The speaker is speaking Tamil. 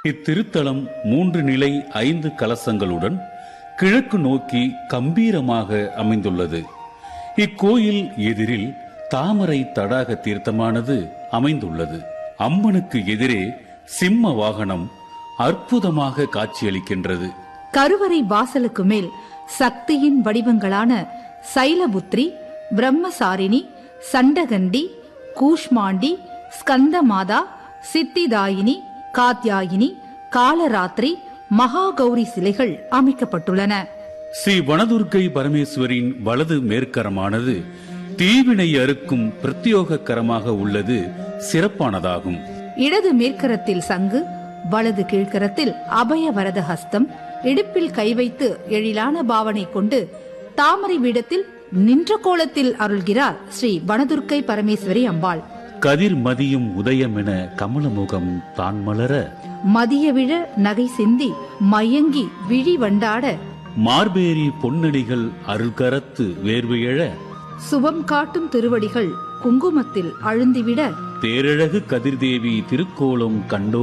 இத்திருத்தலம் மூன்று நிலை ஐந்து கலசங்களுடன் கிழக்கு நோக்கி கம்பீரமாக அமைந்துள்ளது இக்கோயில் எதிரில் தாமரை தடாக தீர்த்தமானது அமைந்துள்ளது அம்மனுக்கு எதிரே சிம்ம வாகனம் அற்புதமாக காட்சியளிக்கின்றது கருவறை வாசலுக்கு மேல் சக்தியின் வடிவங்களான சைலபுத்ரி பிரம்மசாரிணி சண்டகண்டி கூஷ்மாண்டி ஸ்கந்தமாதா சித்திதாயினி காத்யாயினி காலராத்திரி மகாகௌரி சிலைகள் அமைக்கப்பட்டுள்ளன ஸ்ரீ வனதுர்க்கை பரமேஸ்வரின் வலது மேற்கரமானது தீவினை அறுக்கும் பிரத்யோக கரமாக உள்ளது சிறப்பானதாகும் இடது மேற்கரத்தில் சங்கு வலது கீழ்க்கரத்தில் அபய வரத ஹஸ்தம் இடுப்பில் கை வைத்து எழிலான பாவனை கொண்டு தாமரை பீடத்தில் நின்ற கோலத்தில் அருள்கிறார் ஸ்ரீ வனதுர்க்கை பரமேஸ்வரி அம்பாள் கதிர் மதியும் உதயம் என கமலமுகம் தான் மலர மதிய விழ நகை சிந்தி மயங்கி விழி வண்டாட மார்பேரி பொன்னடிகள் அருள்கரத்து வேர்வையழ சுபம் காட்டும் திருவடிகள் குங்குமத்தில் அழுந்திவிட தேரழகு கதிர்தேவி திருக்கோலம் கண்டோ